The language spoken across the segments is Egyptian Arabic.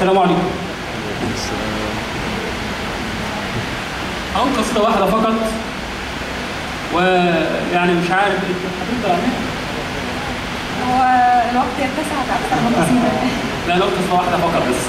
السلام عليكم أقول قصيدة واحدة فقط ويعني مش عارف انت هتقدر عليها هو الوقت يتسع أكثر من قصيدة لا لا قصة واحدة فقط بس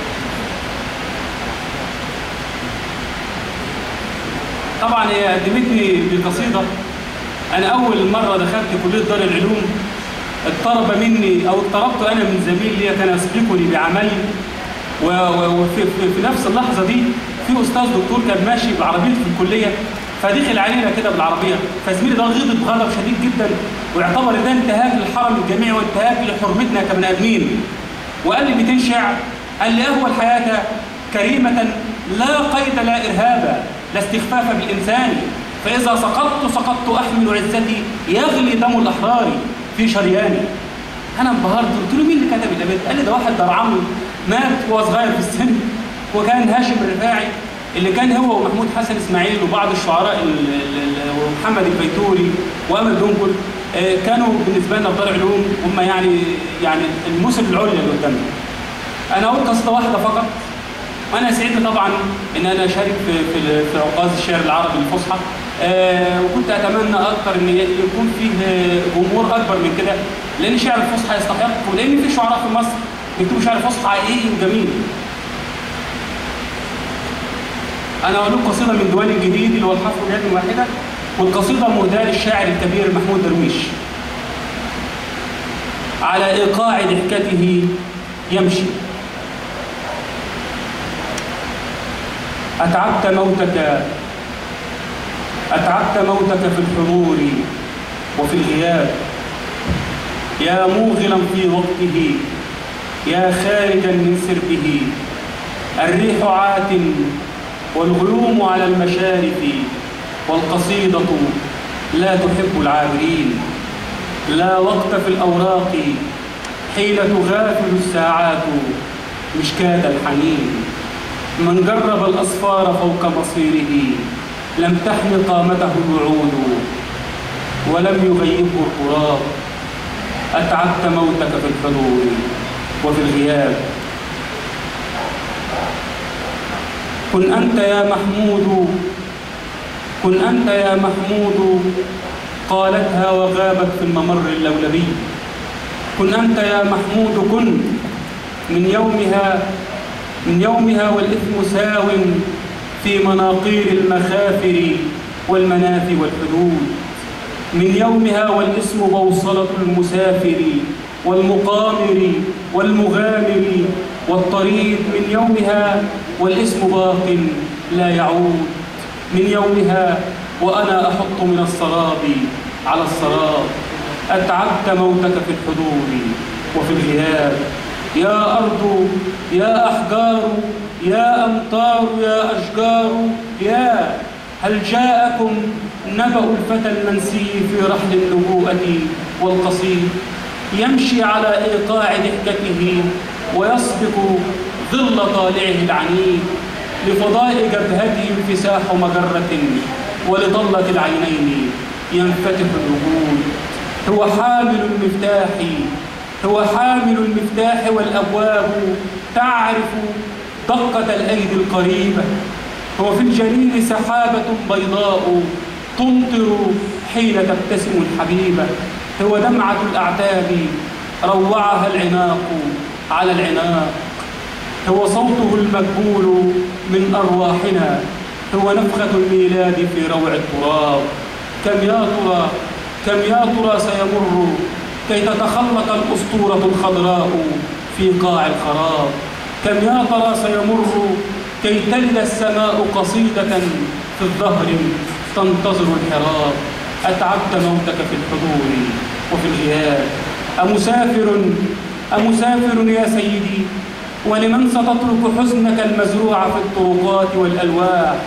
طبعا هي قدمتني بقصيدة أنا أول مرة دخلت كلية دار العلوم اقترب مني أو اقتربت أنا من زميل لي كان يسبقني بعمل و- و- وفي في, في نفس اللحظة دي في أستاذ دكتور كان ماشي بعربيته في الكلية فدخل علينا كده بالعربية فزميلي ده غضب غضب شديد جدا واعتبر ده انتهاك للحرم الجامعي وانتهاك لحرمتنا كبني آدمين وقال لي 200 شعر قال لي أهوى الحياة كريمة لا قيد لا إرهابا لا استخفاف بالإنسان فإذا سقطت سقطت أحمل عزتي يغلي دم الأحرار في شرياني أنا انبهرت قلت له مين اللي كتب الأبيات؟ قال لي ده واحد درعمل مات وهو صغير في السن وكان هاشم الرفاعي اللي كان هو ومحمود حسن اسماعيل وبعض الشعراء ال- ال- ال- ومحمد البيتوري وامل دنجل آه، كانوا بالنسبه لنا في دار العلوم هم يعني يعني المثل العليا اللي قدامنا. انا اقول قصيده واحده فقط وانا سعيد طبعا ان انا اشارك في في, في عكاظ الشعر العربي الفصحى آه وكنت اتمنى اكثر ان يكون فيه آه، جمهور اكبر من كده لان الشعر الفصحى يستحق ولان في شعراء في مصر بيكتبوا شعر فصحى حقيقي وجميل انا اقول لكم قصيده من ديوان الجديد اللي هو الحفر بيد واحده والقصيده مهداه للشاعر الكبير محمود درويش على ايقاع ضحكته يمشي أتعبت موتك أتعبت موتك في الحضور وفي الغياب يا موغلا في وقته يا خارجا من سربه الريح عات والغيوم على المشارف والقصيدة لا تحب العابرين لا وقت في الأوراق حين تغافل الساعات مشكاة الحنين من جرب الأصفار فوق مصيره لم تحن قامته الوعود ولم يغيبه القراب أتعبت موتك في الحضور وفي الغياب كن أنت يا محمود كن أنت يا محمود قالتها وغابت في الممر اللولبي كن أنت يا محمود كن من يومها من يومها والإثم ساو في مناقير المخافر والمنافي والحدود من يومها والاسم بوصلة المسافر والمقامر والمغامر والطريد من يومها والاسم باق لا يعود من يومها وأنا أحط من السراب على السراب أتعبت موتك في الحضور وفي الغياب يا أرض يا أحجار يا أمطار يا أشجار يا هل جاءكم نبأ الفتى المنسي في رحل النبوءة والقصيد يمشي على إيقاع ضحكته ويسبق ظل طالعه العنيد لفضاء جبهته انفساح مجرة ولضلة العينين ينفتح الوجود هو حامل المفتاح هو حامل المفتاح والأبواب تعرف دقة الأيدي القريبة هو في الجليل سحابة بيضاء تمطر حين تبتسم الحبيبة هو دمعة الأعتاب روعها العناق على العناق هو صوته المقبول من أرواحنا هو نفخة الميلاد في روع التراب كم يا ترى كم يا ترى سيمر كي تتخلق الأسطورة الخضراء في قاع الخراب كم يا ترى سيمر كي تلد السماء قصيدة في الظهر تنتظر الحراب أتعبت موتك في الحضور وفي الغياب أمسافر أمسافر يا سيدي ولمن ستترك حزنك المزروع في الطرقات والألواح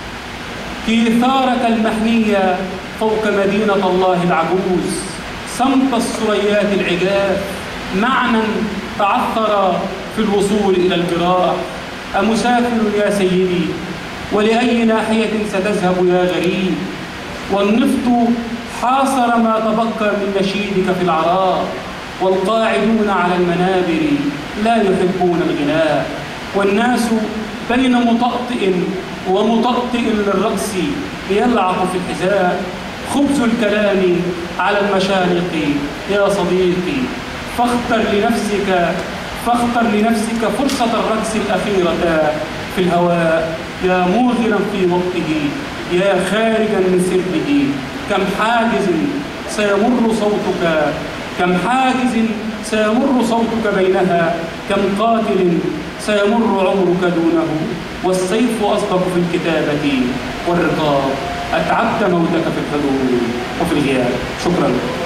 كيثارك المحنية فوق مدينة الله العجوز صمت السريات العجاف معنى تعثر في الوصول إلى الجراح أمسافر يا سيدي ولأي ناحية ستذهب يا غريب والنفط حاصر ما تبقى من نشيدك في العراء والقاعدون على المنابر لا يحبون الغناء والناس بين مطأطئ ومطأطئ للرأس يلعق في الحذاء خبز الكلام على المشارق يا صديقي فاختر لنفسك فاختر لنفسك فرصة الرقص الأخيرة في الهواء يا موغلا في وقته يا خارجا من سربه كم حاجز سيمر صوتك كم حاجز سيمر صوتك بينها كم قاتل سيمر عمرك دونه والسيف أصدق في الكتابة والرقاب أتعبت موتك في الحضور وفي الغياب شكرا